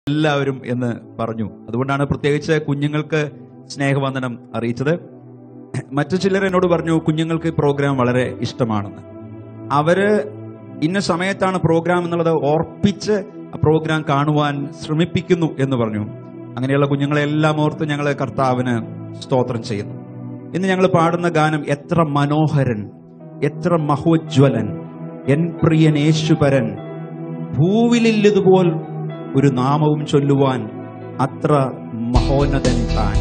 എല്ലാവരും എന്ന് പറഞ്ഞു അതുകൊണ്ടാണ് പ്രത്യേകിച്ച് കുഞ്ഞുങ്ങൾക്ക് സ്നേഹവന്ദനം അറിയിച്ചത് മറ്റു ചിലർ എന്നോട് പറഞ്ഞു കുഞ്ഞുങ്ങൾക്ക് ഈ പ്രോഗ്രാം വളരെ ഇഷ്ടമാണെന്ന് അവര് ഇന്ന സമയത്താണ് പ്രോഗ്രാം എന്നുള്ളത് ഓർപ്പിച്ച് ആ പ്രോഗ്രാം കാണുവാൻ ശ്രമിപ്പിക്കുന്നു എന്ന് പറഞ്ഞു അങ്ങനെയുള്ള കുഞ്ഞുങ്ങളെല്ലാം ഓർത്ത് ഞങ്ങൾ കർത്താവിന് സ്തോത്രം ചെയ്യുന്നു ഇന്ന് ഞങ്ങൾ പാടുന്ന ഗാനം എത്ര മനോഹരൻ എത്ര മഹോജ്വലൻ എൻ പ്രിയൻ യേശുപരൻ ഭൂവിലില്ലതുപോൽ ഒരു നാമവും ചൊല്ലുവാൻ അത്ര മഹോന്നതൻ താൻ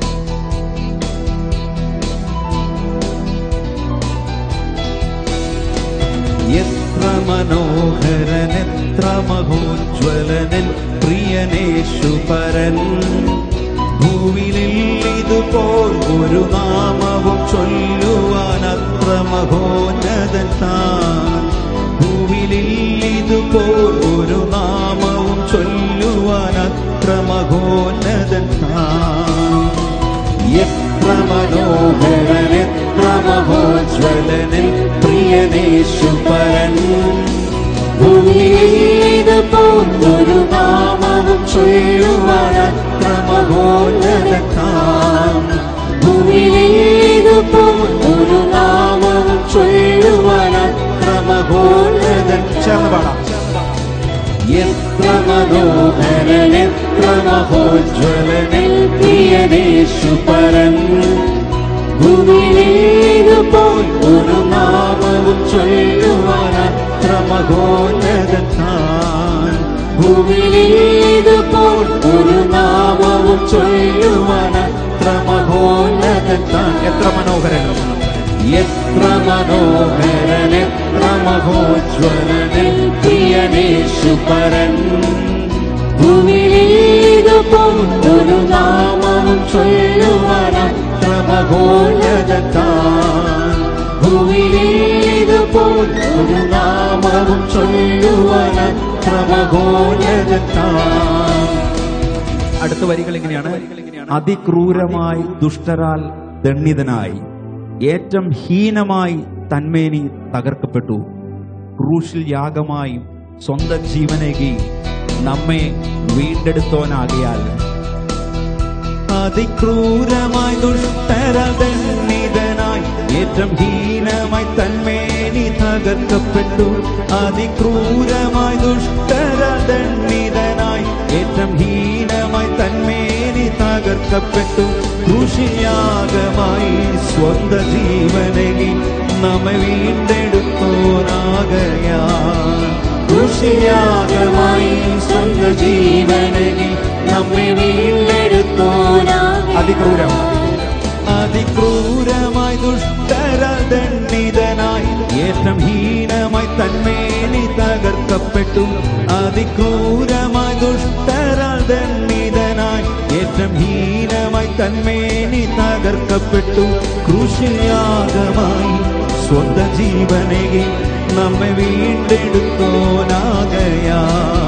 എത്ര മനോഹരൻ എത്ര മഹോജ്വലനൻ പ്രിയനേശുപരൻ ഭൂവിലിൽ ഇതുപോൽ ഒരു നാമവും ചൊല്ലുവാൻ അത്ര മഹോന്നതൻ താൻ ഭൂവിലിൽ ഇതുപോൽ ഒരു നാമവും ചൊല്ലുവാൻ അത്ര മഹോന്നതൻ താൻ എത്ര മനോഹരൻ എത്ര മഹോജ്വലനിൽ പ്രിയനേശുപരൻ ഭൂമിയിലിതുപോലൊരു നാമവും ചൊല്ലുവാൻ അത്ര മഹോന്നതത്താം ഭൂമിയിലിതുപോലൊരു നാമവും ചൊല്ലുവാൻ അത്ര മഹോന്നതൻ ചേർന്ന് പാടാം എത്ര മനോഹരൻ എത്ര മഹോജ്വലനിൽ പ്രിയനേശുപരൻ ഭൂമിയിലേതുപോൽ ഒരു നാമവും ചൊല്ലുവാൻ അത്ര മഹോന്നതത്താൻ ഭൂമിയിലേതുപോൽ ഒരു നാമവും ചൊല്ലുവാൻ അത്ര മഹോന്നതത്താൻ എത്ര മനോഹരൻ എത്ര മനോഹരൻ എത്ര മഹോജ്വലനിൽ പ്രിയനേശുപരൻ ഭൂമിയിലേതുപോൽ ഒരു നാമവും ചൊല്ലുവാൻ അത്ര മഹോന്നതത്താൻ ഭൂമിയിലേതുപോൽ ഒരു നാമവും ചൊല്ലുവാൻ അത്ര മഹോന്നതത്താൻ അടുത്ത വരികൾ ഇങ്ങനെയാണ് അതിക്രൂരമായി ദുഷ്ടരാൽ ദണ്ഡിതനായി ഏറ്റം ഹീനമായി തന്മേനി തകർക്കപ്പെട്ടു ക്രൂശിൽ യാഗമായി സ്വന്തം ജീവനേകി നമ്മെ വീണ്ടെടുത്തോനാകിയാൽ അതിക്രൂരമായി ദുഷ്ടരാൽ ദണ്ഡിതനായി ഏറ്റം ഹീനമായി തന്മേനി തകർക്കപ്പെട്ടു അതിക്രൂരമായി ദുഷ്ടരാൽ ദണ്ഡിതനായി ഏറ്റം ഹീനമായി തന്മേനി തകർക്കപ്പെട്ടു കൃഷിയാഗമായി സ്വന്ത ജീവനകി നമ്മെ വീണ്ടെടുത്തോനാകയാ കൃഷിയാഗമായി സ്വന്ത ജീവനകി നമ്മെ വീണ്ടെടുത്തോനാകെ അതിക്രൂരം അതിക്രൂരമായി ദുഷ്ടരാൽ ദണ്ഡിതനായി ഏറ്റം ഹീനമായി തന്മേനി തകർക്കപ്പെട്ടു അതിക്രൂരമായി ദുഷ്ടരാൽ ദണ്ഡിതനായി ഏറ്റം ഹീനമായി തന്മേനി തകർക്കപ്പെട്ടു കൃഷിയാഗമായി സ്വന്ത ജീവനെകി നമ്മെ വീണ്ടെടുത്തോനാകയാ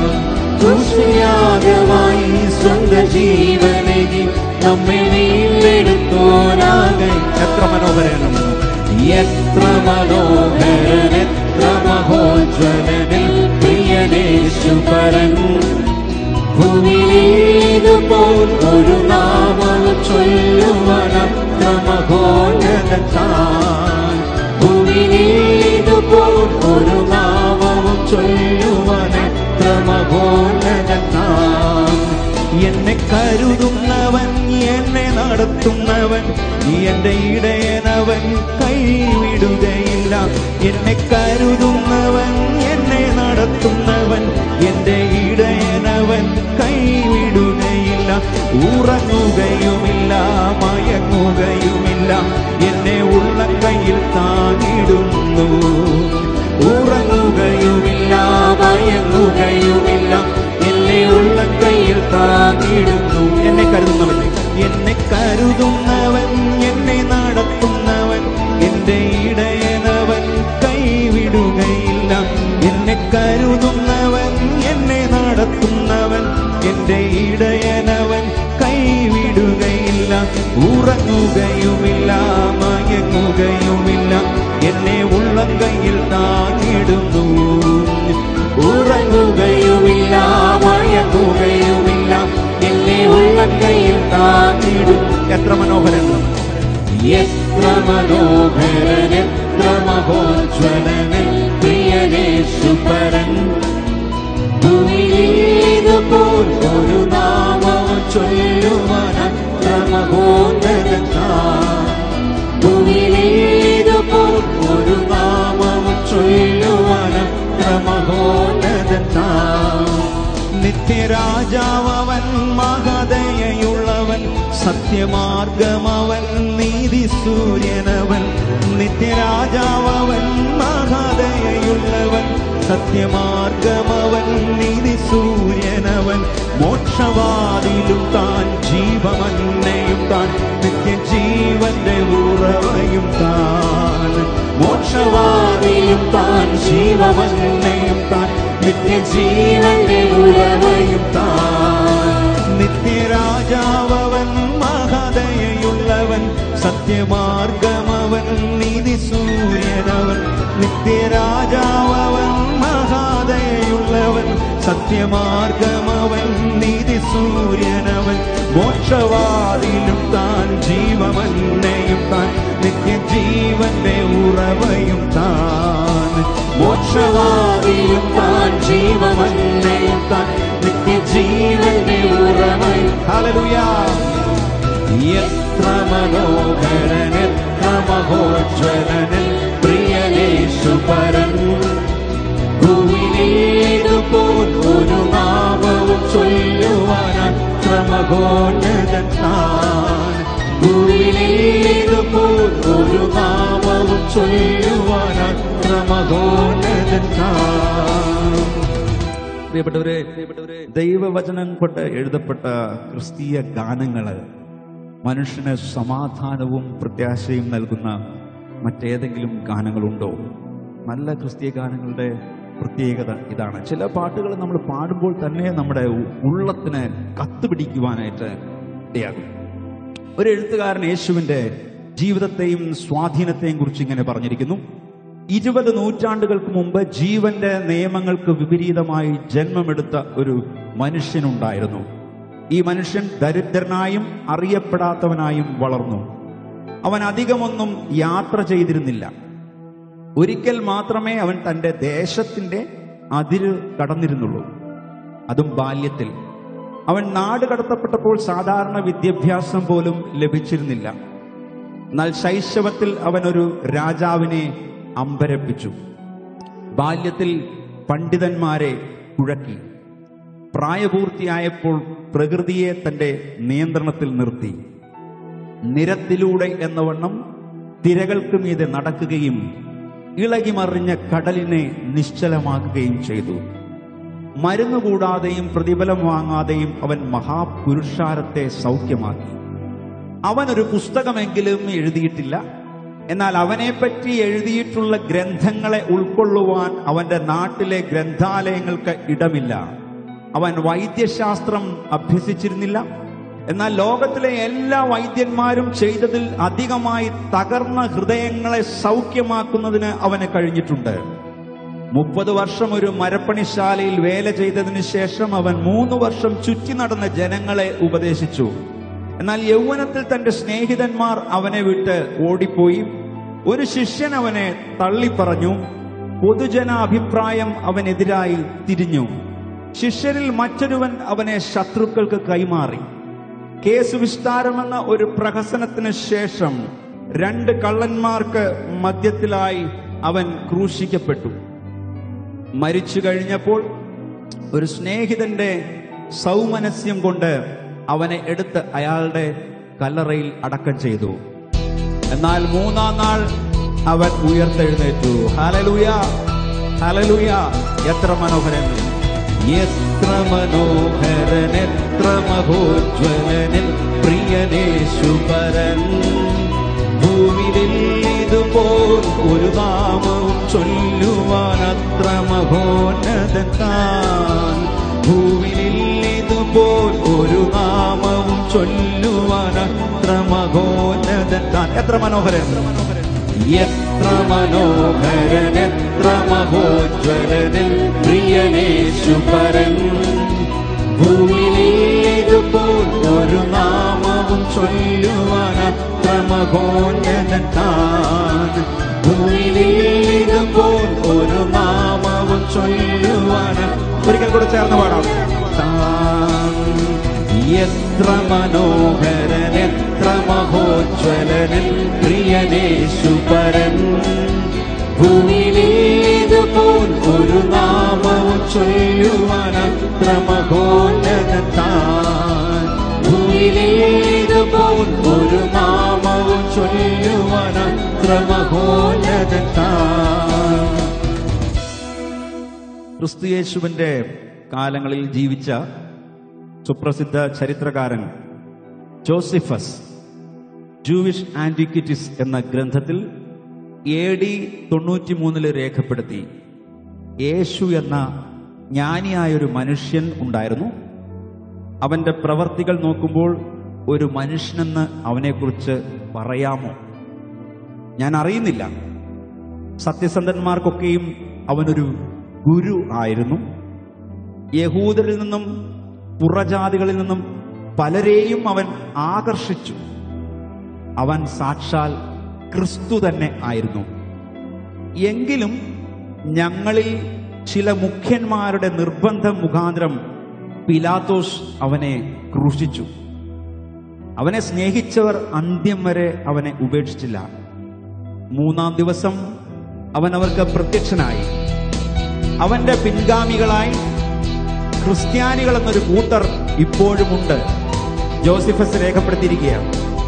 കൃഷിയാഗമായി സ്വന്ത ജീവനകി നമ്മെ വീണ്ടെടുത്തോനാകെ എത്ര മനോഹരനും എത്ര മനോഹരൻ എത്ര മഹോജ്വലനിൽ പ്രിയനേശുപരൻ ഭൂമിയിലേതുപോൽ ഒരു നാമവും ചൊല്ലുവാൻ അത്ര മഹോന്നതത്താൻ ഭൂമിയിലേതുപോൽ ഒരു നാമവും ചൊല്ലുവാൻ അത്ര മഹോന്നതത്താൻ എന്നെ കരുതുന്നവൻ എന്നെ നടത്തുന്നവൻ എന്റെ ഇടയനവൻ കൈവിടുകയില്ല എന്നെ കരുതുന്നവൻ എന്നെ നടത്തുന്നവൻ എന്റെ ഇടയനവൻ കൈവിടുകയില്ല ഉറങ്ങുകയുമില്ല മയങ്ങുകയുമില്ല എന്നെ ഉള്ള കയ്യിൽ താങ്ങിടുന്നു ഉറങ്ങുകയുമില്ല മയങ്ങുകയുമില്ല എന്നെ ഉള്ള കയ്യിൽ താങ്ങിടുന്നു എന്നെ കരുതുന്നവൻ എന്നെ കരുതുന്നവൻ എന്നെ നടത്തുന്നവൻ എന്റെ ഇടയനവൻ കൈവിടുകയില്ല എന്നെ കരുതുന്നവൻ എന്നെ നടത്തുന്നവൻ എന്റെ ഇടയനവൻ കൈവിടുകയില്ല ഉറങ്ങുകയുമില്ല മയങ്ങുകയുമില്ല എന്നെ ഉള്ളം കയ്യിൽ താങ്ങിടുന്നു ഉറങ്ങുകയുമില്ല മയങ്ങുകയുമില്ല എത്ര മനോഹരൻ എത്ര മനോഹരൻ എത്ര മഹോജ്വലനൻ പ്രിയനേശുപരൻ ഭൂമിയിലേതുപോൽ ഒരു നാമവും ചൊല്ലുവാൻ അത്ര മഹോന്നതൻ ഭൂമിയിലേതുപോൽ ഒരു നാമവും ചൊല്ലുവാൻ അത്ര മഹോന്നതൻ നിത്യരാജാവൻ മഹദയയുള്ളവൻ സത്യമാർഗമവൻ നീതി സൂര്യനവൻ നിത്യരാജാവൻ മഹദയയുള്ളവൻ സത്യമാർഗമവൻ നീതി സൂര്യനവൻ മോക്ഷവാദിയിലും താൻ ജീവമന്നയും താൻ നിത്യജീവന്റെ ഉറവയും താൻ മോക്ഷവാദിയും താൻ ജീവമന്നയും താൻ നിത്യജീവന്റെ ഉറവയും താൻ നിത്യരാജാവൻ മഹദയയുള്ളവൻ സത്യമാർഗമവൻ നീതി സൂര്യനവൻ നിത്യരാജാവൻ മഹാദയുള്ളവൻ സത്യമാർഗമവൻ നീതി സൂര്യനവൻ മോക്ഷവാദിയിലും താൻ ജീവമന്നയും താൻ നിത്യജീവന്റെ ഉറവയും താൻ മോക്ഷവാദിയും താൻ ജീവമന്നയും താൻ നിത്യജീവന്റെ ഉറവയും ഹല്ലേലൂയ എത്ര മനോഹരൻ എത്ര മഹോജ്വലനൻ പ്രിയനേശുപരൻ ഭൂമിയിലേതുപോൽ ഒരു നാമവും ചൊല്ലുവാൻ അത്ര മഹോന്നതൻ താൻ ഭൂമിയിലേതുപോൽ ഒരു നാമവും ചൊല്ലുവാൻ അത്ര മഹോന്നതൻ താൻ പ്രിയപ്പെട്ടവരെ ദൈവവചനം കൊണ്ട് എഴുതപ്പെട്ട ക്രിസ്തീയ ഗാനങ്ങള് മനുഷ്യന് സമാധാനവും പ്രത്യാശയും നൽകുന്ന മറ്റേതെങ്കിലും ഗാനങ്ങളുണ്ടോ നല്ല ക്രിസ്തീയ ഗാനങ്ങളുടെ പ്രത്യേകത ഇതാണ് ചില പാട്ടുകൾ നമ്മൾ പാടുമ്പോൾ തന്നെ നമ്മുടെ ഉ- ഉള്ളത്തിന് കത്തുപിടിക്കുവാനായിട്ട് ഇടയാകും ഒരു എഴുത്തുകാരൻ യേശുവിന്റെ ജീവിതത്തെയും സ്വാധീനത്തെയും കുറിച്ച് ഇങ്ങനെ പറഞ്ഞിരിക്കുന്നു ഇരുപത് നൂറ്റാണ്ടുകൾക്ക് മുമ്പ് ജീവന്റെ നിയമങ്ങൾക്ക് വിപരീതമായി ജന്മമെടുത്ത ഒരു മനുഷ്യനുണ്ടായിരുന്നു ഈ മനുഷ്യൻ ദരിദ്രനായും അറിയപ്പെടാത്തവനായും വളർന്നു അവൻ അധികമൊന്നും യാത്ര ചെയ്തിരുന്നില്ല ഒരിക്കൽ മാത്രമേ അവൻ തന്റെ ദേശത്തിന്റെ അതിര് കടന്നിരുന്നുള്ളൂ അതും ബാല്യത്തിൽ അവൻ നാട് കടത്തപ്പെട്ടപ്പോൾ സാധാരണ വിദ്യാഭ്യാസം പോലും ലഭിച്ചിരുന്നില്ല എന്നാൽ ശൈശവത്തിൽ അവൻ ഒരു രാജാവിനെ അമ്പരപ്പിച്ചു ബാല്യത്തിൽ പണ്ഡിതന്മാരെ കുഴക്കി പ്രായപൂർത്തിയായപ്പോൾ പ്രകൃതിയെ തന്റെ നിയന്ത്രണത്തിൽ നിർത്തി നിരത്തിലൂടെ എന്നവണ്ണം തിരകൾക്ക് മീതെ നടക്കുകയും ഇളകിമറിഞ്ഞ കടലിനെ നിശ്ചലമാക്കുകയും ചെയ്തു മരുന്ന് കൂടാതെയും പ്രതിഫലം വാങ്ങാതെയും അവൻ മഹാപുരുഷാരത്തെ സൗഖ്യമാക്കി അവൻ ഒരു പുസ്തകമെങ്കിലും എഴുതിയിട്ടില്ല എന്നാൽ അവനെപ്പറ്റി എഴുതിയിട്ടുള്ള ഗ്രന്ഥങ്ങളെ ഉൾക്കൊള്ളുവാൻ അവന്റെ നാട്ടിലെ ഗ്രന്ഥാലയങ്ങൾക്ക് ഇടമില്ല അവൻ വൈദ്യശാസ്ത്രം അഭ്യസിച്ചിരുന്നില്ല എന്നാൽ ലോകത്തിലെ എല്ലാ വൈദ്യന്മാരും ചെയ്തതിൽ അധികമായി തകർന്ന ഹൃദയങ്ങളെ സൗഖ്യമാക്കുന്നതിന് അവന് കഴിഞ്ഞിട്ടുണ്ട് മുപ്പത് വർഷം ഒരു മരപ്പണിശാലയിൽ വേല ചെയ്തതിനു ശേഷം അവൻ മൂന്ന് വർഷം ചുറ്റി നടന്ന ജനങ്ങളെ ഉപദേശിച്ചു എന്നാൽ യൗവനത്തിൽ തന്റെ സ്നേഹിതന്മാർ അവനെ വിട്ട് ഓടിപ്പോയി ഒരു ശിഷ്യൻ അവനെ തള്ളിപ്പറഞ്ഞു പൊതുജന അഭിപ്രായം അവനെതിരായി തിരിഞ്ഞു ശിഷ്യരിൽ മറ്റൊരുവൻ അവനെ ശത്രുക്കൾക്ക് കൈമാറി കേസ് വിസ്താരമെന്ന ഒരു പ്രഹസനത്തിന് ശേഷം രണ്ട് കള്ളന്മാർക്ക് മധ്യത്തിലായി അവൻ ക്രൂശിക്കപ്പെട്ടു മരിച്ചു കഴിഞ്ഞപ്പോൾ ഒരു സ്നേഹിതന്റെ സൗമനസ്യം കൊണ്ട് അവനെ എടുത്ത് അയാളുടെ കല്ലറയിൽ അടക്കം ചെയ്തു എന്നാൽ മൂന്നാം നാൾ അവൻ ഉയർത്തെഴുന്നേറ്റു ഹലലൂയ ഹലലൂയ എത്ര മനോഹരം എത്ര മനോഹരൻ എത്ര മഹോജ്വലനൻ പ്രിയനേശുപരൻ ഭൂമിയിൽ ഇതുപോൽ ഒരു നാമവും ചൊല്ലുവാൻ അത്ര മഹോന്നതൻ താൻ ഭൂമിയിൽ ഇതുപോൽ ഒരു നാമവും ചൊല്ലുവാൻ അത്ര മഹോന്നതൻ താൻ എത്ര മനോഹരം എത്ര മനോഹരൻ എത്ര മഹോജ്വലനൻ പ്രിയനേശുപരൻ ഭൂമിയിലേതുപോൽ ഒരു നാമവും നാമവും ചൊല്ലുവാൻ അത്ര മഹോന്നതൻ താൻ ഭൂമിയിൽ ഇതുപോൽ ഒരു നാമവും ചൊല്ലുവാൻ ഒരിക്കൽ കൂടെ ചേർന്ന് പാടാം താൻ എത്ര മനോഹരൻ എത്ര മഹോജ്വലനൻ പ്രിയനേശു പരൻ ഭൂമിയിലേതുപോൽ ഒരു നാമവും ചൊല്ലുവാൻ അത്ര മഹോന്നതൻ താൻ ഭൂമിയിലേതുപോൽ ഒരു നാമവും ചൊല്ലുവാൻ അത്ര മഹോന്നതൻ താൻ ക്രിസ്തുയേശുവിന്റെ കാലങ്ങളിൽ ജീവിച്ച സുപ്രസിദ്ധ ചരിത്രകാരൻ ജോസിഫസ് ജൂവിഷ് ആന്റിക്വിറ്റീസ് എന്ന ഗ്രന്ഥത്തിൽ എ ഡി തൊണ്ണൂറ്റി മൂന്നില് രേഖപ്പെടുത്തി യേശു എന്ന ജ്ഞാനിയായൊരു മനുഷ്യൻ ഉണ്ടായിരുന്നു അവന്റെ പ്രവർത്തികൾ നോക്കുമ്പോൾ ഒരു മനുഷ്യനെന്ന് അവനെക്കുറിച്ച് പറയാമോ ഞാൻ അറിയുന്നില്ല സത്യസന്ധന്മാർക്കൊക്കെയും അവനൊരു ഗുരു ആയിരുന്നു യഹൂദരിൽ നിന്നും പുറജാതികളിൽ നിന്നും പലരെയും അവൻ ആകർഷിച്ചു അവൻ സാക്ഷാൽ ക്രിസ്തു തന്നെ ആയിരുന്നു എങ്കിലും ഞങ്ങളിൽ ചില മുഖ്യന്മാരുടെ നിർബന്ധം മുഖാന്തരം പിലാത്തോസ് അവനെ ക്രൂശിച്ചു അവനെ സ്നേഹിച്ചവർ അന്ത്യം വരെ അവനെ ഉപേക്ഷിച്ചില്ല മൂന്നാം ദിവസം അവൻ അവർക്ക് പ്രത്യക്ഷനായി അവന്റെ പിൻഗാമികളായി ക്രിസ്ത്യാനികൾ എന്നൊരു കൂട്ടർ ഇപ്പോഴുമുണ്ട് ജോസിഫസ് രേഖപ്പെടുത്തിയിരിക്കുകയാണ്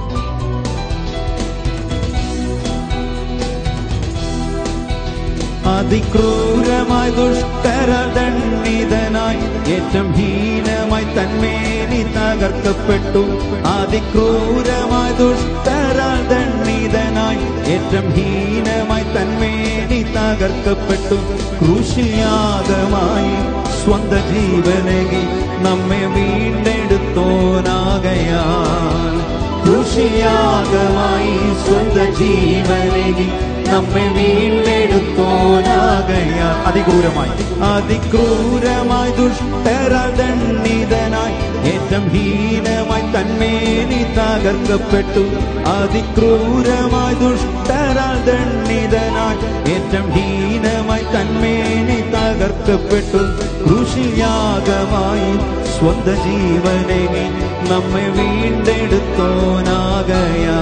അതിക്രൂരമായി ദുഷ്ടരാൽ ദണ്ഡിതനായി ഏറ്റവും ഹീനമായി തന്മേനി തകർക്കപ്പെട്ടു അതിക്രൂരമായി ദുഷ്ടരാൽ ദണ്ഡിതനായി ഏറ്റവും ഹീനമായി തന്മേനി തകർക്കപ്പെട്ടു ക്രൂശിൽ യാഗമായി സ്വന്ത ജീവനകി നമ്മെ വീണ്ടെടുത്തോനാകയാൽ കൃഷിയാഗമായി സ്വന്ത ജീവനകി നമ്മെ വീണ്ടെടുത്തോനാകയാൽ അതിക്രൂരമായി അതിക്രൂരമായി ദുഷ്ടരദണ്ഡിതനായി ഏറ്റവും ഹീനമായി തന്മേനി തകർക്കപ്പെട്ടു അതിക്രൂരമായി ദുഷ്ടരദണ്ഡിതനായി ഏറ്റവും ഹീനമായി തന്മേനി തകർക്കപ്പെട്ടു കൃഷിയാഗമായി സ്വന്ത ജീവനെ നമ്മെ വീണ്ടെടുത്തോനാകയാ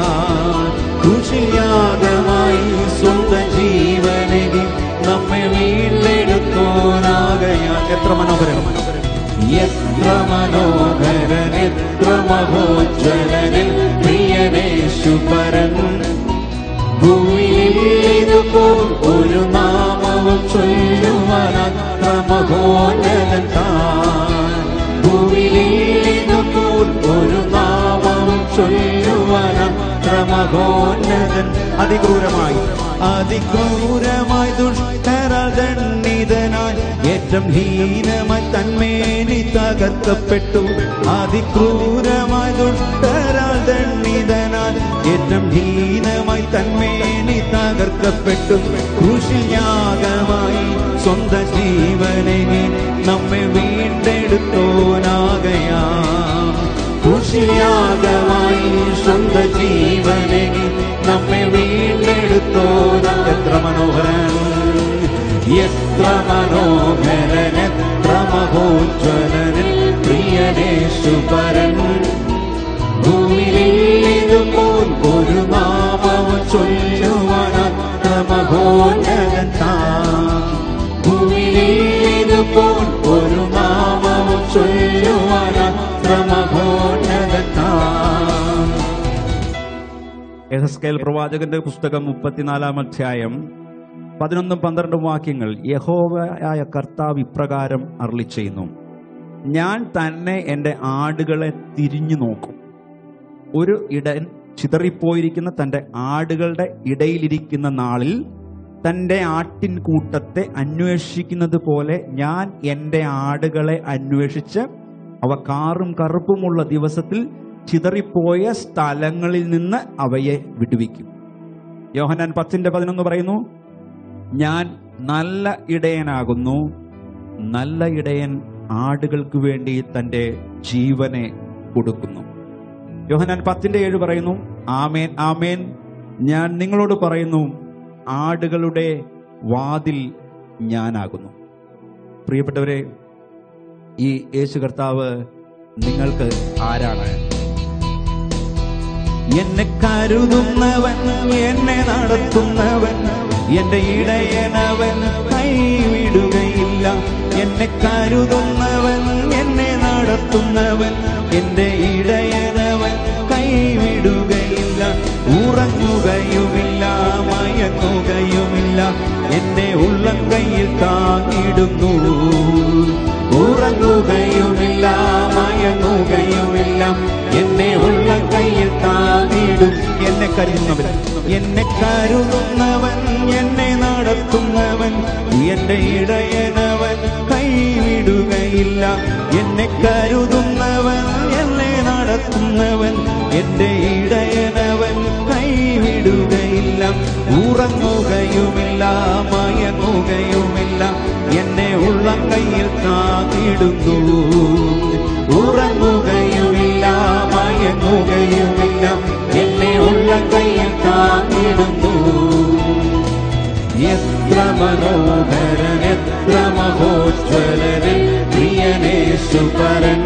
കൃഷിയാഗമായി സ്വന്ത ജീവനെ നമ്മെ വീണ്ടെടുത്തോനാകയാ എത്ര മനോഹരം എത്ര മനോഹരൻ എത്ര മഹോജ്വലനിൽ പ്രിയനേശു പരൻ ഭൂമിയിൽ ഇതുപോൽ ഒരു നാമവും ചൊല്ലുവാൻ അത്ര മഹോന്നതൻ താൻ ഭൂമിയിൽ ഇതുപോൽ ഒരു നാമവും ചൊല്ലുവാൻ അത്ര മഹോന്നതൻ അതിക്രൂരമായി അതിക്രൂരമായി ദുഷ്ടരദണ്ഡിതനായി ഏറ്റവും ഹീനമായി തന്മേനി തകർക്കപ്പെട്ടു അതിക്രൂരമായി ദുഷ്ടരദണ്ഡിതനായി ഏറ്റവും ഹീനമായി തന്മേനി തകർക്കപ്പെട്ടു കൃഷിയാഗമായി സ്വന്ത ജീവനെ നമ്മെ വീണ്ടെടുത്തോനാകയാ കൃഷിയാഗമായി സ്വന്ത ജീവനെ നമ്മെ വീണ്ടെടുത്തോന എത്ര മനോഹരൻ എത്ര മനോഹരൻ എത്ര മഹോജ്വലനിൽ പ്രിയനേശു പരൻ ഭൂമിയിൽ ഇതുപോൽ ഒരു നാമവും ചൊല്ലുവാൻ അത്ര മഹോന്നതൻ താൻ ഭൂമിയിൽ ഇതുപോൽ ഒരു നാമവും ചൊല്ലുവാൻ അത്ര മഹോന്നതൻ താൻ എഹസ്കേൽ പ്രവാചകന്റെ പുസ്തകം മുപ്പത്തിനാലാം അധ്യായം പതിനൊന്നും പന്ത്രണ്ടും വാക്യങ്ങൾ യഹോവയായ കർത്താവ് ഇപ്രകാരം അരളി ചെയ്യുന്നു ഞാൻ തന്നെ എൻ്റെ ആടുകളെ തിരിഞ്ഞു നോക്കും ഒരു ഇടൻ ചിതറിപ്പോയിരിക്കുന്ന തൻ്റെ ആടുകളുടെ ഇടയിലിരിക്കുന്ന നാളിൽ തൻ്റെ ആട്ടിൻ കൂട്ടത്തെ അന്വേഷിക്കുന്നത് പോലെ ഞാൻ എൻ്റെ ആടുകളെ അന്വേഷിച്ച് അവ കാറും കറുപ്പുമുള്ള ദിവസത്തിൽ ചിതറിപ്പോയ സ്ഥലങ്ങളിൽ നിന്ന് അവയെ വിടുവിക്കും യോഹനാൻ പത്തിന്റെ പതിനൊന്ന് പറയുന്നു ഞാൻ നല്ല ഇടയനാകുന്നു നല്ല ഇടയൻ ആടുകൾക്ക് വേണ്ടി തൻ്റെ ജീവനെ കൊടുക്കുന്നു യോഹനാൻ പത്തിന്റെ ഏഴ് പറയുന്നു ആമേൻ ആമേൻ ഞാൻ നിങ്ങളോട് പറയുന്നു ആടുകളുടെ വാതിൽ ഞാനാകുന്നു പ്രിയപ്പെട്ടവരെ ഈ യേശു കർത്താവ് നിങ്ങൾക്ക് ആരാണ് എന്നെ കരുതുന്നവൻ എന്നെ നടത്തുന്നവൻ എന്റെ ഇടയനവൻ കൈവിടുകയില്ല എന്നെ കരുതുന്നവൻ എന്നെ നടത്തുന്നവൻ എന്റെ ഇടയനവൻ കൈവിടുകയില്ല ഉറങ്ങുകയുമില്ല മയങ്ങുകയുമില്ല എന്നെ ഉള്ളം കയ്യിൽ താങ്ങിടുന്നു ഉറങ്ങുകയുമില്ല മയങ്ങുകയുമില്ല എന്നെ ഉള്ളം കയ്യിൽ താങ്ങിടും എന്നെ കരുതുന്നവൻ എന്നെ കരുതുന്നവൻ എന്നെ നടത്തുന്നവൻ എന്റെ ഇടയനവൻ കൈവിടുകയില്ല എന്നെ കരുതുന്നവൻ എന്നെ നടത്തുന്നവൻ എന്റെ ഇടയനവൻ കൈവിടുകയില്ല ഉറങ്ങുകയുമില്ല മയങ്ങുകയുമില്ല എന്നെ ഉള്ളം കയ്യിൽ താങ്ങിടുന്നു ഉറങ്ങുകയുമില്ല മയങ്ങുകയുമില്ല എന്നെ ഉള്ളം കയ്യിൽ താങ്ങിടുന്നു എത്ര മനോഹരൻ എത്ര മഹോജ്വലനൻ പ്രിയനേശുപരൻ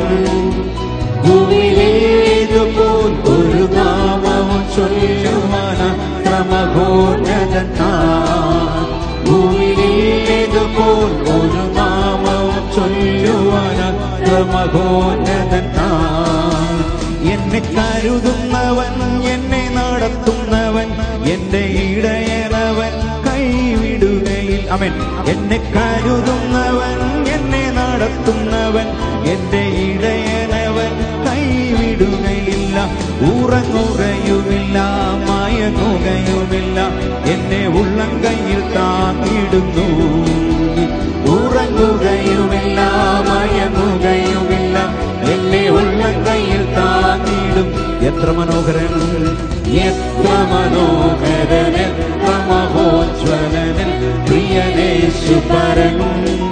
ഭൂമിയിലേതുപോൽ ഒരു നാമവും ചൊല്ലുവാൻ അത്ര മഹോന്നതൻ താൻ. ഭൂമിയിലേതുപോൽ ഒരു നാമവും ചൊല്ലുവാൻ അത്ര മഹോന്നതൻ താൻ. എന്നെ കരുതുന്നവൻ എന്നെ നടത്തുന്നവൻ എന്റെ ഇടയനവൻ കൈവിടുകയിൽ അവൻ എന്നെ കരുതുന്നവൻ എന്നെ നടത്തുന്നവൻ എന്റെ ഇടയനവൻ കൈവിടുകയില്ല ഉറങ്ങുകയുമില്ല മയങ്ങുകയുമില്ല എന്നെ ഉള്ളം കയ്യിൽ താങ്ങിടുന്നു ഉറങ്ങുകയുമില്ല മയങ്ങുകയുമില്ല എന്നെ ഉള്ളം കയ്യിൽ താങ്ങിടും എത്ര മനോഹരൻ എത്ര മനോഹരൻ എത്ര മഹോജ്വലനൻ പ്രിയനേശുപരൻ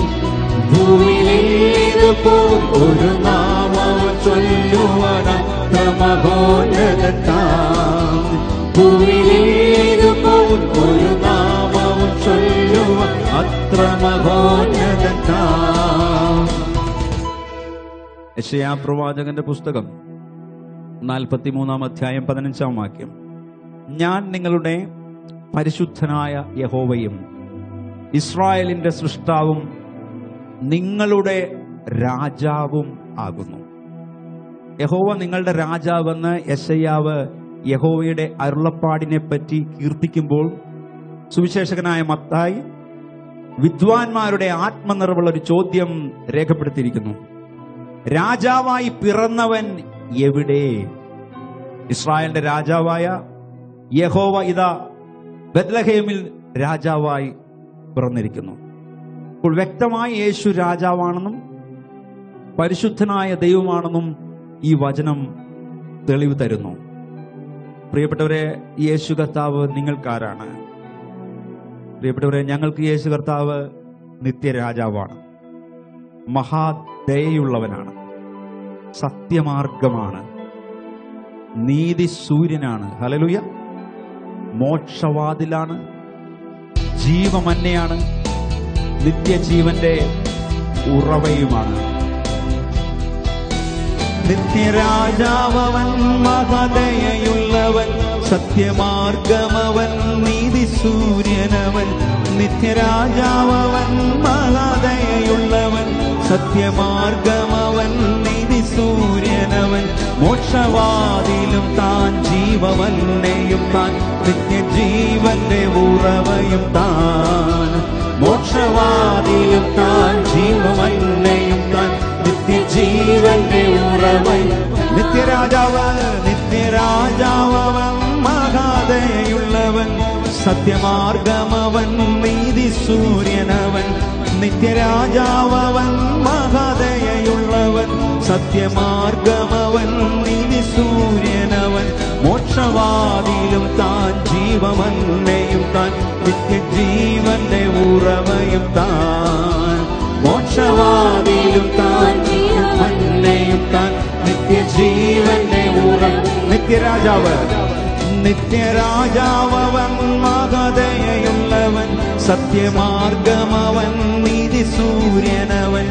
ഭൂമിയിലേതുപോൽ ഒരു നാമം ചൊല്ലുവാൻ അത്ര മഹോന്നതൻ താൻ. ഭൂമിയിലേതുപോൽ ഒരു നാമം ചൊല്ലുവാൻ അത്ര മഹോന്നതൻ താൻ. യശയാ പ്രവാചകന്റെ പുസ്തകം നാൽപ്പത്തിമൂന്നാം അധ്യായം പതിനഞ്ചാം വാക്യം ഞാൻ നിങ്ങളുടെ പരിശുദ്ധനായ യഹോവയും ഇസ്രായേലിന്റെ സൃഷ്ടാവും നിങ്ങളുടെ രാജാവും ആകുന്നു യഹോവ നിങ്ങളുടെ രാജാവെന്ന് യശയ്യാവ് യഹോവയുടെ അരുളപ്പാടിനെ പറ്റി കീർത്തിക്കുമ്പോൾ സുവിശേഷകനായ മത്തായി വിദ്വാൻമാരുടെ ആത്മനിറവുള്ള ഒരു ചോദ്യം രേഖപ്പെടുത്തിയിരിക്കുന്നു രാജാവായി പിറന്നവൻ എവിടെ ഇസ്രായേലിന്റെ രാജാവായ യഹോവ ഇതാ ബദ്ലഹേമിൽ രാജാവായി പിറന്നിരിക്കുന്നു അപ്പോൾ വ്യക്തമായി യേശു രാജാവാണെന്നും പരിശുദ്ധനായ ദൈവമാണെന്നും ഈ വചനം തെളിവ് തരുന്നു പ്രിയപ്പെട്ടവരെ യേശു കർത്താവ് നിങ്ങൾക്കാരാണ് പ്രിയപ്പെട്ടവരെ ഞങ്ങൾക്ക് യേശു കർത്താവ് നിത്യരാജാവാണ് മഹാദയുള്ളവനാണ് സത്യമാർഗമാണ് നീതി സൂര്യനാണ് ഹലലുയ മോക്ഷവാതിലാണ് ജീവമന്നയാണ് നിത്യജീവന്റെ ഉറവയുമാണ് നിത്യരാജാവൻ മഹദയുള്ളവൻ സത്യമാർഗമവൻ നീതി സൂര്യനവൻ നിത്യരാജാവൻ മഹദയുള്ളവൻ സത്യമാർഗമവൻ നീതി സൂര്യനവൻ മോക്ഷവാതിലും താൻ ജീവമന്നയും താൻ നിത്യജീവന്റെ ഉറവയും താൻ മോക്ഷവാതിലും താൻ ജീവമന്നയും താൻ നിത്യജീവന്റെ ഉറവയും നിത്യരാജാവ് നിത്യരാജാവൻ മഹാദയുള്ളവൻ സത്യമാർഗമവൻ നീതി സൂര്യനവൻ നിത്യരാജാവൻ മഹാദയുള്ളവൻ സത്യമാർഗമവൻ നീതി സൂര്യനവൻ മോക്ഷവാതിലും താൻ ജീവമന്നയും താൻ നിത്യജീവന്റെ ഉറവയും താൻ മോക്ഷവാതിലും താൻ ജീവമന്നയും താൻ നിത്യജീവന്റെ ഉറവ നിത്യരാജാവ് നിത്യരാജാവൻ മഹതയുള്ളവൻ സത്യമാർഗമവൻ നീതി സൂര്യനവൻ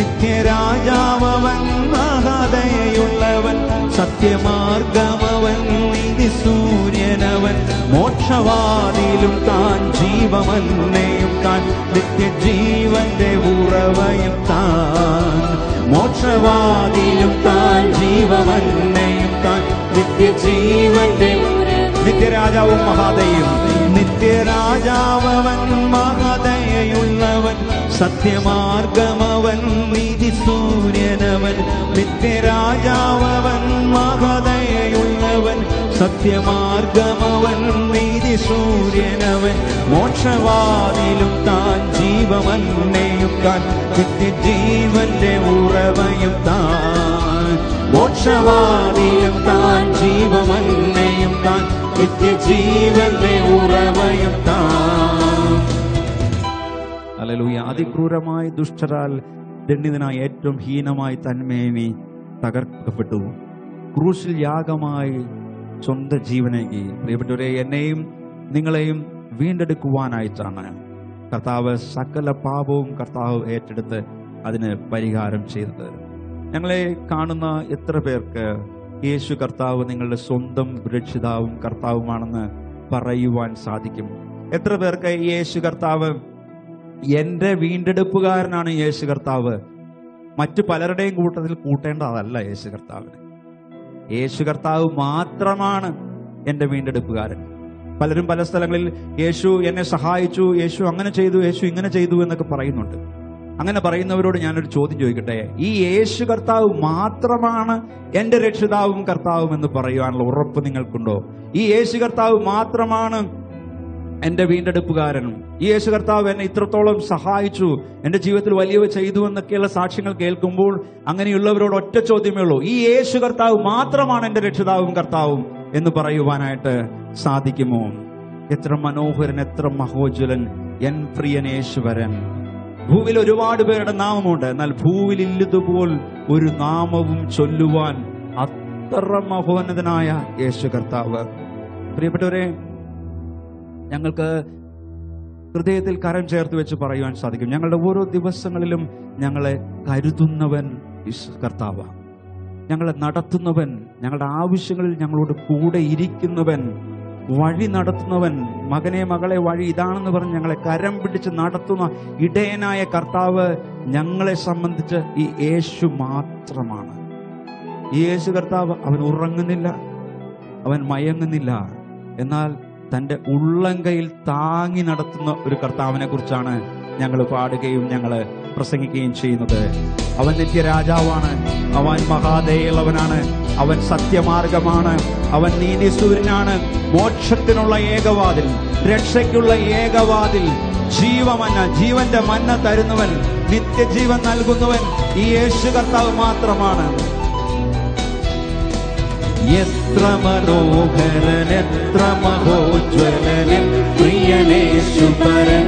നിത്യരാജാവൻ മഹതയുള്ളവൻ സത്യമാർഗമവൻ നീതി സൂര്യനവൻ മോക്ഷവാദിയിലും താൻ ജീവമന്നയും താൻ നിത്യജീവന്റെ ഉറവയും താൻ മോക്ഷവാദിയിലും താൻ ജീവമന്നയും താൻ നിത്യജീവന്റെ നിത്യരാജാവും മഹാദയും നിത്യരാജാവൻ മഹതയുള്ളവൻ സത്യമാർഗമവൻ നീതി സൂര്യനവൻ നിത്യരാജാവൻ മഹതയുള്ളവൻ സത്യമാർഗമവൻ നീതി സൂര്യനവൻ മോക്ഷവാദിയിലും താൻ ജീവമന്നയും താൻ നിത്യജീവന്റെ ഉറവയും താൻ മോക്ഷവാദിയും താൻ ജീവമന്നയും താൻ നിത്യജീവന്റെ ഉറവയും താൻ അലലൂയ അതിക്രൂരമായി ദുഷ്ടരാൽ ദണ്ഡിതനായി ഏറ്റവും ഹീനമായി തന്മേനി തകർക്കപ്പെട്ടു ക്രൂശിൽ യാഗമായി സ്വന്തം ജീവനേകി പ്രിയപ്പെട്ടവരെ എന്നെയും നിങ്ങളെയും വീണ്ടെടുക്കുവാനായിട്ടാണ് കർത്താവ് സകല പാപവും കർത്താവ് ഏറ്റെടുത്ത് അതിന് പരിഹാരം ചെയ്തത് ഞങ്ങളെ കാണുന്ന എത്ര പേർക്ക് യേശു കർത്താവ് നിങ്ങളുടെ സ്വന്തം രക്ഷിതാവും കർത്താവുമാണെന്ന് പറയുവാൻ സാധിക്കും എത്ര പേർക്ക് ഈ യേശു കർത്താവ് എന്റെ വീണ്ടെടുപ്പുകാരനാണ് യേശു കർത്താവ് മറ്റു പലരുടെയും കൂട്ടത്തിൽ കൂട്ടേണ്ടതല്ല യേശു കർത്താവിന് യേശു കർത്താവ് മാത്രമാണ് എന്റെ വീണ്ടെടുപ്പുകാരൻ പലരും പല സ്ഥലങ്ങളിൽ യേശു എന്നെ സഹായിച്ചു യേശു അങ്ങനെ ചെയ്തു യേശു ഇങ്ങനെ ചെയ്തു എന്നൊക്കെ പറയുന്നുണ്ട് അങ്ങനെ പറയുന്നവരോട് ഞാനൊരു ചോദ്യം ചോദിക്കട്ടെ ഈ യേശു കർത്താവ് മാത്രമാണ് എന്റെ രക്ഷിതാവും കർത്താവും എന്ന് പറയുവാനുള്ള ഉറപ്പ് നിങ്ങൾക്കുണ്ടോ ഈ യേശു കർത്താവ് മാത്രമാണ് എന്റെ വീണ്ടെടുപ്പുകാരനും ഈ യേശു കർത്താവ് എന്നെ ഇത്രത്തോളം സഹായിച്ചു എന്റെ ജീവിതത്തിൽ വലിയവ ചെയ്തു എന്നൊക്കെയുള്ള സാക്ഷ്യങ്ങൾ കേൾക്കുമ്പോൾ അങ്ങനെയുള്ളവരോട് ഒറ്റ ചോദ്യമേ ഉള്ളൂ ഈ യേശു കർത്താവ് മാത്രമാണ് എന്റെ രക്ഷിതാവും കർത്താവും എന്ന് പറയുവാനായിട്ട് സാധിക്കുമോ എത്ര മനോഹരൻ എത്ര മഹോജ്വലൻ എൻ പ്രിയനേശ്വരൻ ഭൂവിൽ ഒരുപാട് പേരുടെ നാമമുണ്ട് എന്നാൽ ഭൂവിൽ ഇല്ലതുപോൽ ഒരു നാമവും ചൊല്ലുവാൻ അത്ര മഹോന്നതനായ യേശു കർത്താവ് പ്രിയപ്പെട്ടവരെ ഞങ്ങൾക്ക് ഹൃദയത്തിൽ കരം ചേർത്ത് വെച്ച് പറയുവാൻ സാധിക്കും ഞങ്ങളുടെ ഓരോ ദിവസങ്ങളിലും ഞങ്ങളെ കരുതുന്നവൻ യേശു കർത്താവാണ് ഞങ്ങളെ നടത്തുന്നവൻ ഞങ്ങളുടെ ആവശ്യങ്ങളിൽ ഞങ്ങളോട് കൂടെ ഇരിക്കുന്നവൻ വഴി നടത്തുന്നവൻ മകനെ മകളെ വഴി ഇതാണെന്ന് പറഞ്ഞ് ഞങ്ങളെ കരം പിടിച്ച് നടത്തുന്ന ഇടയനായ കർത്താവ് ഞങ്ങളെ സംബന്ധിച്ച് ഈ യേശു മാത്രമാണ് ഈ യേശു കർത്താവ് അവൻ ഉറങ്ങുന്നില്ല അവൻ മയങ്ങുന്നില്ല എന്നാൽ തൻ്റെ ഉള്ളങ്കയിൽ താങ്ങി നടത്തുന്ന ഒരു കർത്താവിനെ കുറിച്ചാണ് ഞങ്ങൾ പാടുകയും ഞങ്ങൾ പ്രസംഗിക്കുകയും ചെയ്യുന്നത് അവൻ നിത്യരാജാവാണ് അവൻ മഹാദയുള്ളവനാണ് അവൻ സത്യമാർഗമാണ് അവൻ നീതിസൂര്യനാണ് മോക്ഷത്തിനുള്ള ഏകവാതിൽ രക്ഷയ്ക്കുള്ള ഏകവാതിൽ ജീവമന്ന ജീവന്റെ മന്ന തരുന്നവൻ നിത്യജീവൻ നൽകുന്നവൻ ഈ യേശു കർത്താവ് മാത്രമാണ് എത്ര മനോഹരൻ എത്ര മഹോജ്വലൻ പ്രിയനേശുപരൻ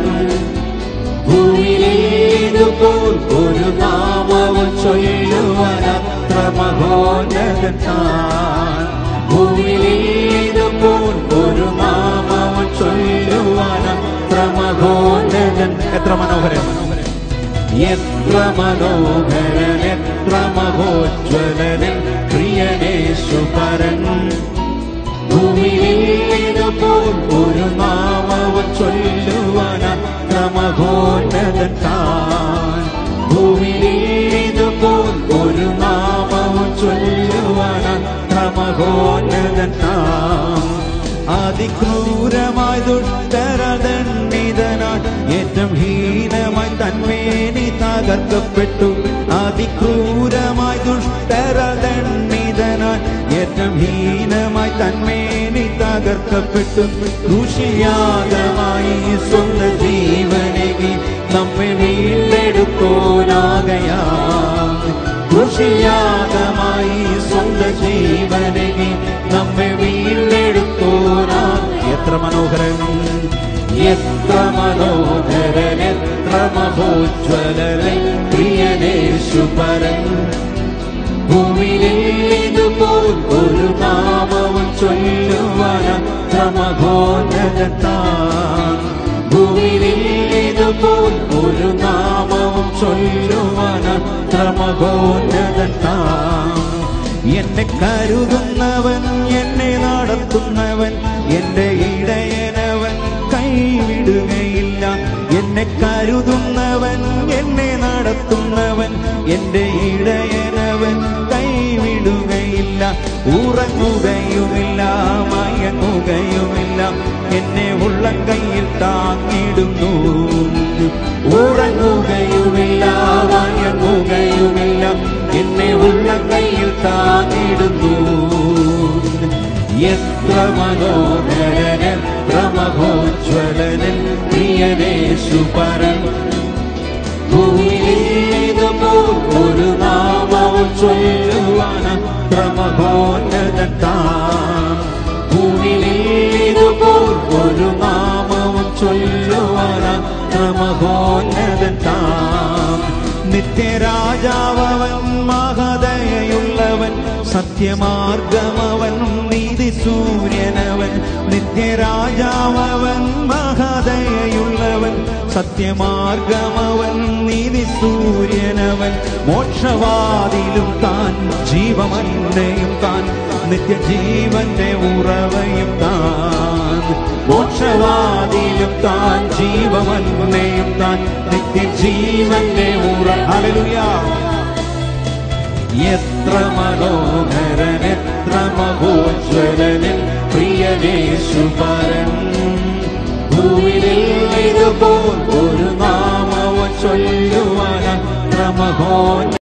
ഭൂമിയിലേതുപോൽ ഒരു നാമവും ചൊല്ലുവാൻ അത്ര മഹോന്നതൻ താൻ ഭൂമിയിലേതുപോൽ ഒരു നാമവും ചൊല്ലുവാൻ അത്ര മഹോന്നതൻ എത്ര മനോഹരൻ എത്ര മനോഹരൻ എത്ര മഹോജ്വലൻ പ്രിയനേശുപരൻ ഭൂമിയിലേതുപോൽ ഒരു നാമവും ചൊല്ലുവാൻ അത്ര മഹോന്നതൻ താൻ ഭൂമിയിലേതുപോൽ ഒരു നാമവും ചൊല്ലുവാൻ അത്ര മഹോന്നതൻ താൻ അതിക്രൂരമായി ദുഷ്ടരദണ്ഡിതനായി ഏറ്റവും ഹീനമായി തന്മേനി തകർക്കപ്പെട്ടു അതിക്രൂരമായി ദുഷ്ടരദണ്ഡിതനായി ഏറ്റവും ഹീനമായി തന്മേനി തകർക്കപ്പെട്ടു കൃഷിയാഗമായി സ്വന്തം ജീവനെകി നമ്മെ വീണ്ടെടുത്തോനാകയാ കൃഷിയാഗമായി സ്വന്തം ജീവനെകി നമ്മെ വീണ്ടെടുത്തോനാ എത്ര മനോഹരൻ എത്ര മനോഹരൻ എത്ര മഹോജ്വലൻ പ്രിയനേശുപരൻ ഭൂമിയിലേതുപോൽ ഒരു നാമവും എത്ര മഹോന്നതൻ താൻ എന്നെ കരുതുന്നവൻ എന്നെ നടത്തുന്നവൻ എന്റെ ഇടയനവൻ കൈവിടുകയില്ല എന്നെ കരുതുന്നവൻ എന്നെ നടത്തുന്നവൻ എന്റെ ഇടയനവൻ കൈവിടുകയില്ല ഉറങ്ങുകയുമില്ല മയങ്ങുകയുമില്ല എന്നെ ഉള്ളം കയ്യിൽ താങ്ങിടുന്നു ഉറങ്ങുകയുമില്ല മയങ്ങുകയുമില്ല എന്നെ ഉള്ളം കയ്യിൽ താങ്ങിടുന്നു എത്ര മനോഹരൻ എത്ര മഹോജ്വലനൻ പ്രിയനേശു പരൻ ഭൂമിയിലേതുപോൽ ഒരു നാമവും ചൊല്ലുവാൻ അത്ര മഹോന്നതൻ താൻ ഭൂമിയിലേതുപോൽ ഒരു നാമവും ചൊല്ലുവാൻ അത്ര മഹോന്നതൻ താൻ നിത്യരാജാവൻ മഹദയുള്ളവൻ സത്യമാർഗമവൻ നീതി സൂര്യനവൻ നിത്യരാജാവൻ മഹദയുള്ളവൻ സത്യമാർഗമവൻ നീതി സൂര്യനവൻ മോക്ഷവാദിലും താൻ ജീവമന്നയും താൻ നിത്യജീവന്റെ ഉറവയും താൻ മോക്ഷവാദിലും താൻ ജീവമന്നയും താൻ നിത്യജീവന്റെ ഉറ ഹല്ലേലൂയ എത്ര മനോഹരൻ എത്ര മഹോജ്വലനൻ പ്രിയനേശു പരൻ ഭൂമിയിൽ ഇതുപോൽ ഒരു നാമവും ചൊല്ലുവാൻ അത്ര മഹോ